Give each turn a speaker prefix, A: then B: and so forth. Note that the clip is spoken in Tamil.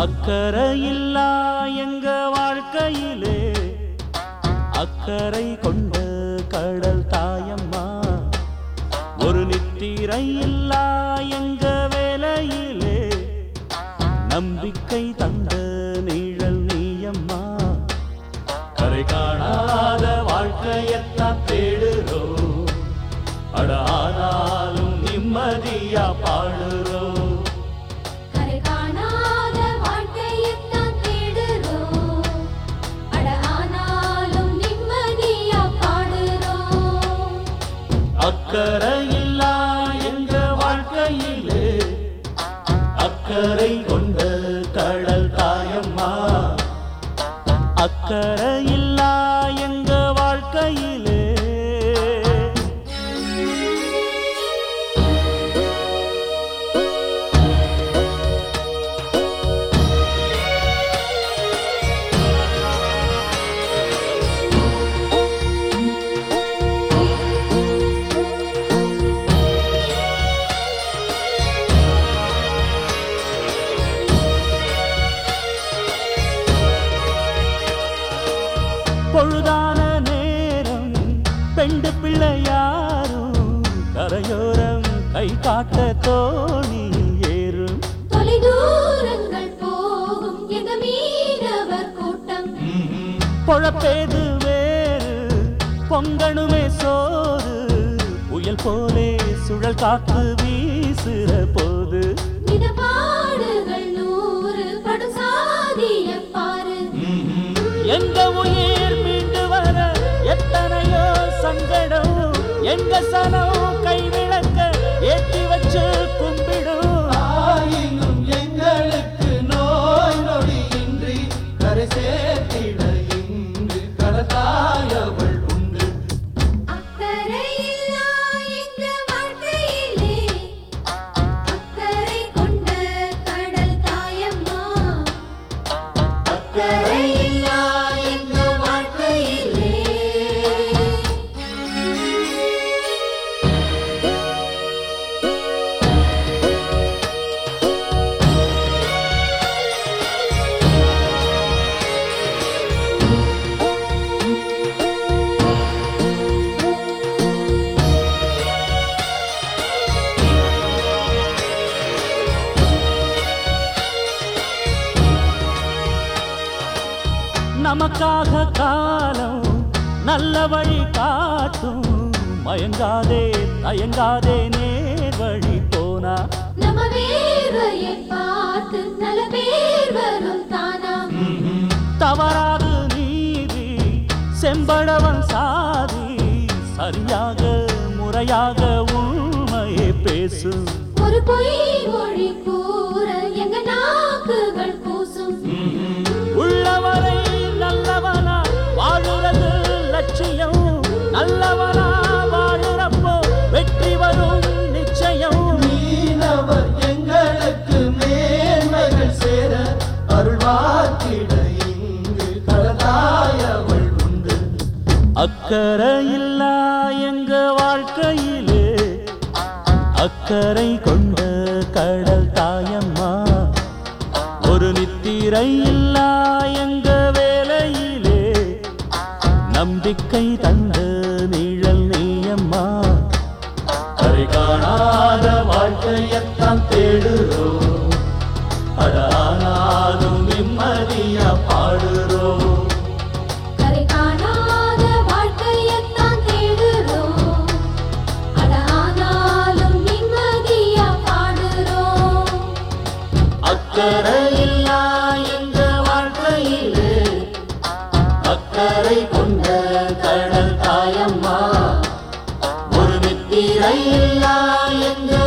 A: அக்கறை இல்லா எங்க வாழ்க்கையிலே அக்கறை கொண்ட கடல் தாயம்மா ஒரு நித்திரை இல்லா எங்க வேலையிலே நம்பிக்கை தந்த நிழல் நீயம்மா கரை காணாத வாழ்க்கையத்தான் தேடுறோம் அட ஆனாலும் நிம்மதியா பாடுறோம்
B: கரை காணாத வாழ்க்கையைத்தான் தேடுறோம். அட ஆனாலும் நிம்மதியா பாடுறோம்.
A: அக்கறை இல்லா எங்க வாழ்க்கையிலே அக்கறை கொண்ட கடல் தாயம்மா அக்கறை இல்லா எங்க வாழ்க்கையிலே பொழுதான நேரம் பெண்டு பிள்ளையாரும் கரையோரம் கை காட்ட தோணி ஏறும்
B: தொலைதூரங்கள் போகும் எங்க மீனவர் கூட்டம்
A: பொழப்பேது வேறு பொங்கணுமே சோறு புயல் போலே சுழல் காத்து வீசுற போது
B: மிதப்பாடுகள் நூறு படும் சாதிய பாரு
A: எங்க உயிர் மீண்டு வர எத்தனையோ சங்கடம் எங்க சனம் கைவிளக்க ஏற்றி வச்சு கும்பிடும்
C: ஆயினும் எங்களுக்கு நோய் நொடியின்றி கரை சேர்த்திட இங்கு கடத்தாயவள் உண்டு
B: அக்கறையில்லா எங்க வாழ்க்கையிலே அக்கறை கொண்ட கடல் தாயம்மா அக்கறையில்லா எங்க வாழ்க்கையிலே
A: நமக்காக காலம் நல்ல வழி காட்டும் மயங்காதே தயங்காதே நேர் வழி போனா
B: நம்ம வேர்வையை பார்த்து நல்ல பேர் வரும் தானா
A: தவறாது நீதி செம்படவன் சாதி சரியாக முறையாக உண்மையை பேசு
B: ஒரு பொய் மொழி கூற எங்க நாக்குகள் கூசும்
A: உள்ளவரை நல்லவனா வாழுறது லட்சியம் நல்லவனா வாழுறப்போ வெற்றி வரும் நிச்சயம்
C: மீனவர் எங்களுக்கு மேன்மைகள் சேர அருள்வாக்கிட இங்கு கடத்தாயவள் உண்டு
A: அக்கறை இல்லா எங்க வாழ்க்கையிலே அக்கறை கொண்ட கடல் தாயம்மா ஒரு நித்திரை இல்லா எங்க வேலையிலே நம்பிக்கை தந்த நிழல் நீயம்மா கரை காணாத வாழ்க்கையத்தான் தேடுறோம் அடானாலும் நிம்மதியா பாடுறோம்
B: கரை காணாத வாழ்க்கையத்தான் தேடுறோம் அட ஆனாலும் நிம்மதியா பாடுறோம்
A: அக்கறை இல்லா எங்க வாழ்க்கையிலே அக்கறை கொண்ட கடல் தாயம்மா ஒரு நித்திரை இல்லா எங்க